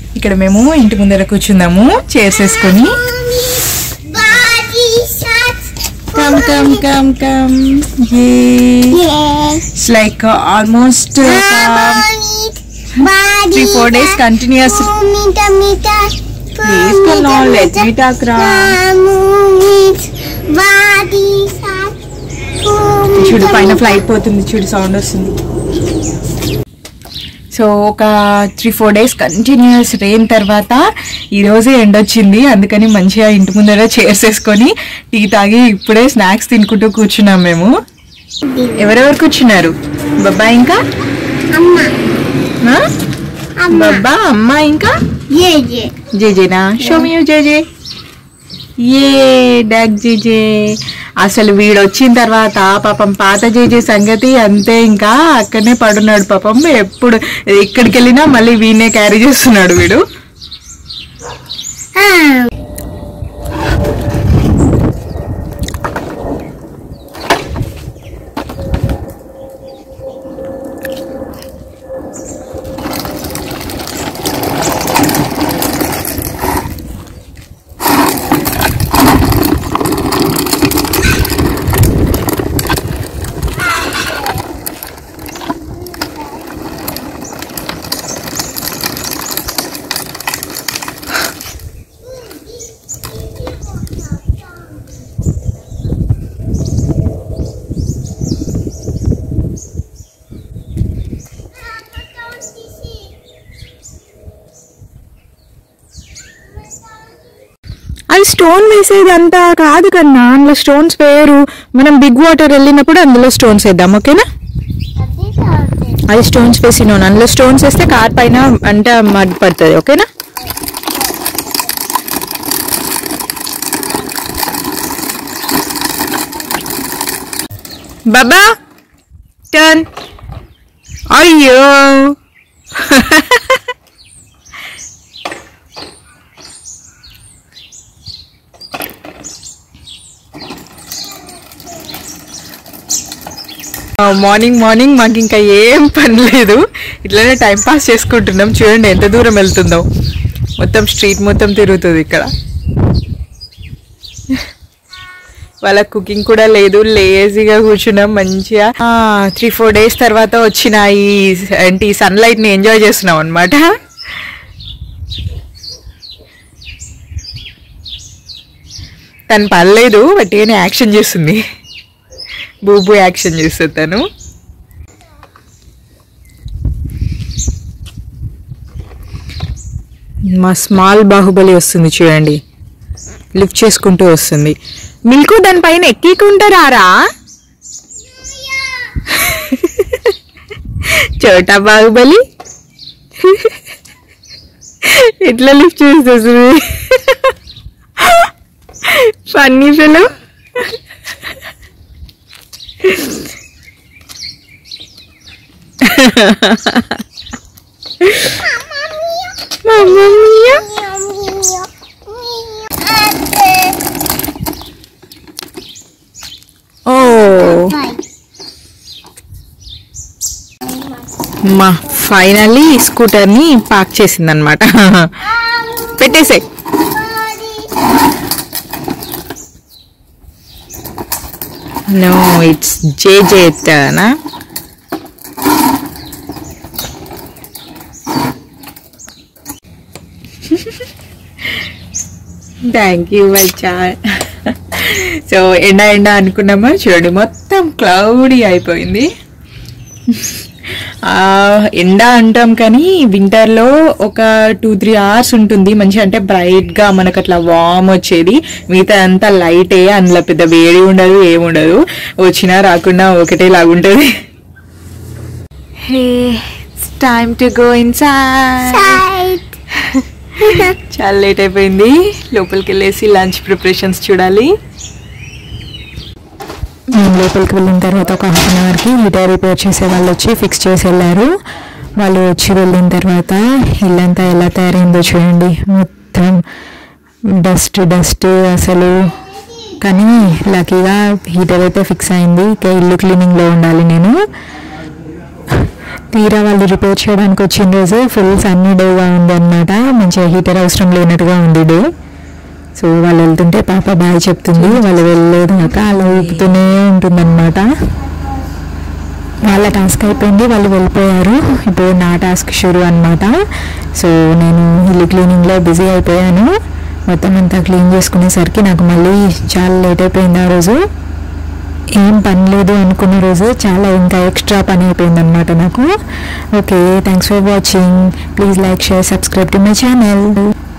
ఇక్కడ మేము ఇంటి ముందర కూర్చుందాము చైర్స్ వేసుకొని Body shots. Come come come come Yes. It's like almost Body. Three four days continuous Meter, meter. Please, Kunal, let me talk, Ram. Body shots. చూడు పైన flight పోతుంది చూడు సౌండ్ వస్తుంది సో ఒక three four days continuous rain తర్వాత ఈ రోజే ఎండ వచ్చింది అందుకని మంచిగా ఇంటి ముందర చైర్స్ వేసుకొని టీ తాగి ఇప్పుడే స్నాక్స్ తినుకుంటూ కూర్చున్నాం మేము ఎవరెవరు కూర్చున్నారు బాబా ఇంకా Amma. ఆ? బాబా అమ్మ ఇంకా Yeah, yeah. జేజేనా షోమియో జేజే ఏ డాక్ జేజే అసలు వీడు వచ్చిన తర్వాత పాపం పాత జేజే సంగతి అంతే ఇంకా అక్కడనే పడున్నాడు పాపం ఎప్పుడు ఎక్కడికి వెళ్ళినా మళ్ళీ వీనే క్యారీ చేస్తున్నాడు వీడు Ah. అది స్టోన్ వేసేది అంతా కాదు కన్నా అందులో స్టోన్స్ వేరు మనం బిగ్ వాటర్ వెళ్ళినప్పుడు అందులో స్టోన్స్ వేద్దాం ఓకేనా అది స్టోన్స్ వేసిన అందులో స్టోన్స్ వేస్తే కార్ పైన అంటే మడ్ పడుతుంది ఓకేనా బాబా టర్న్ అయ్యో మార్నింగ్ మార్నింగ్ మాకు ఇంకా ఏం పని లేదు ఇట్లానే టైం పాస్ చేసుకుంటున్నాం చూడండి ఎంత దూరం వెళ్తుందో మొత్తం స్ట్రీట్ మొత్తం తిరుగుతుంది ఇక్కడ వాళ్ళ కుకింగ్ కూడా లేదు లేజీగా కూర్చున్నాం మంచిగా త్రీ ఫోర్ డేస్ తర్వాత వచ్చిన ఈ ఏంటి సన్లైట్ ని ఎంజాయ్ చేస్తున్నాం అనమాట తను పర్లేదు బట్టిగానే యాక్షన్ చేస్తుంది బూబు యాక్షన్ చేస్తుంది తను మా స్మాల్ బాహుబలి వస్తుంది చూడండి లిఫ్ట్ చేసుకుంటూ వస్తుంది మిల్కు దానిపైన ఎక్కికుంటారా చోటా బాహుబలి ఎట్లా లిఫ్ట్ చేస్తుంది ఫన్నీ ఫిలిం Mamma mia. ఓ మా ఫైనల్లీ స్కూటర్ని పార్క్ చేసిందనమాట పెట్టేసే నో ఇట్స్ జే జేతనా థ్యాంక్ యూ బచ్చా సో ఎండ ఎండ అనుకున్నామా చూడండి మొత్తం క్లౌడీ అయిపోయింది ఆ, ఎండ అంటాం కానీ వింటర్లో ఒక టూ త్రీ అవర్స్ ఉంటుంది మంచి అంటే బ్రైట్గా మనకు అట్లా వామ్ వచ్చేది మిగతా అంతా లైటే అందులో పెద్ద వేడి ఉండదు ఏముండదు వచ్చినా రాకుండా ఒకటే లాగుంటుంది hey time to go in చాలా లేట్ అయిపోయింది లోపలికి వెళ్ళేసి లంచ్ ప్రిపరేషన్స్ చూడాలి మేము లోపలికి వెళ్ళిన తర్వాత ఒక హాఫ్ అన్ అవర్కి హీటర్ రిపేర్ చేసే వాళ్ళు వచ్చి ఫిక్స్ చేసి వెళ్ళారు వాళ్ళు వచ్చి వెళ్ళిన తర్వాత ఇల్లంతా ఎలా తయారైందో చూడండి మొత్తం డస్ట్ డస్ట్ అసలు కానీ లక్కీగా హీటర్ అయితే ఫిక్స్ అయింది ఇక ఇల్లు క్లీనింగ్లో ఉండాలి నేను తీరా వాళ్ళు రిపేర్ చేయడానికి వచ్చిన రోజు ఫుల్ సన్నీ డేగా ఉంది అనమాట మంచిగా హీటర్ అవసరం లేనట్టుగా ఉంది డే సో వాళ్ళు వెళ్తుంటే పాప బాయ్ చెప్తుంది వాళ్ళు వెళ్ళలేదాకా అలా ఊపుతూనే ఉంటుందన్నమాట వాళ్ళ టాస్క్ అయిపోయింది వాళ్ళు వెళ్ళిపోయారు ఇప్పుడు నా టాస్క్ షురు అనమాట సో నేను ఇల్లు క్లీనింగ్లో బిజీ అయిపోయాను మొత్తం అంతా క్లీన్ చేసుకునేసరికి నాకు మళ్ళీ చాలా లేట్ అయిపోయింది ఆ రోజు ఏం పని లేదు అనుకున్న రోజు చాలా ఇంకా ఎక్స్ట్రా పని అయిపోయింది అనమాట నాకు okay thanks for watching please like share subscribe to my channel